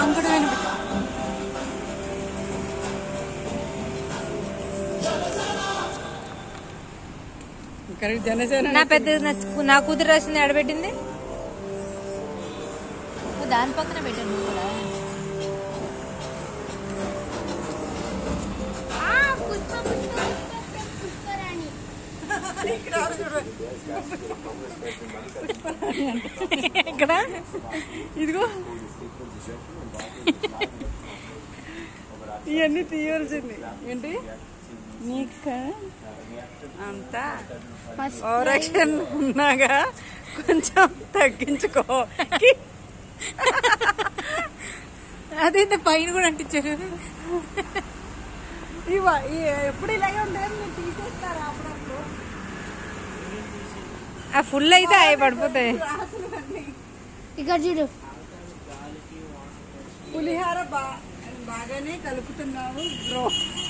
తొంకడు వినిపి ఇక్కడ జనసేన నా పెద్ద నచ్చ- నా కూతురు రాసింది ఆడబెట్టింది నువ్వు దాని పక్కన పెట్టాను నువ్వు కూడా ఇక్కడ ఇదిగో ఇవన్నీ తీయవలసింది ఏంటి నీకు అంతా ఓరక్షన్ ఉన్నాగా కొంచెం తగ్గించుకో అదే పైన కూడా అంటించారు ఇవ- ఈ- ఎప్పుడు ఇలాగే ఉండేది మీరు తీసేస్తారా అప్పుడప్పుడు ఆ ఫుల్ అయితే అవి పడిపోతాయి ఇక్కడ చూడు పులిహార బా బాగానే కలుపుతున్నావు బ్రో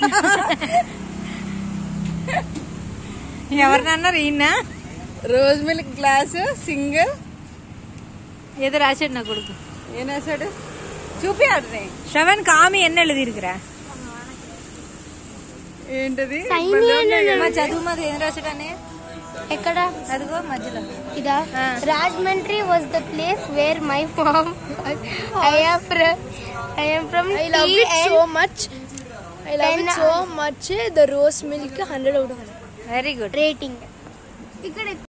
ఎవరినన్నారు ఈయన రోజ్ మిల్క్ గ్లాసు సింగిల్ ఏదో రాశాడు నా కొడుకు ఏం వేసాడు చూపి అతని శ్రవణ్ కామి ఎన్నెళ్ళు తిరిగిరా ఏంటది మా చదువు మాది ఏం రాశాడు అని ఎక్కడ అదిగో మధ్యలో ఇదా Rajahmundry was the place where my mom I am from I am from I love it so much. I love Ten it so much. The rose milk 100 out of 100. Very good rating ఇక్కడ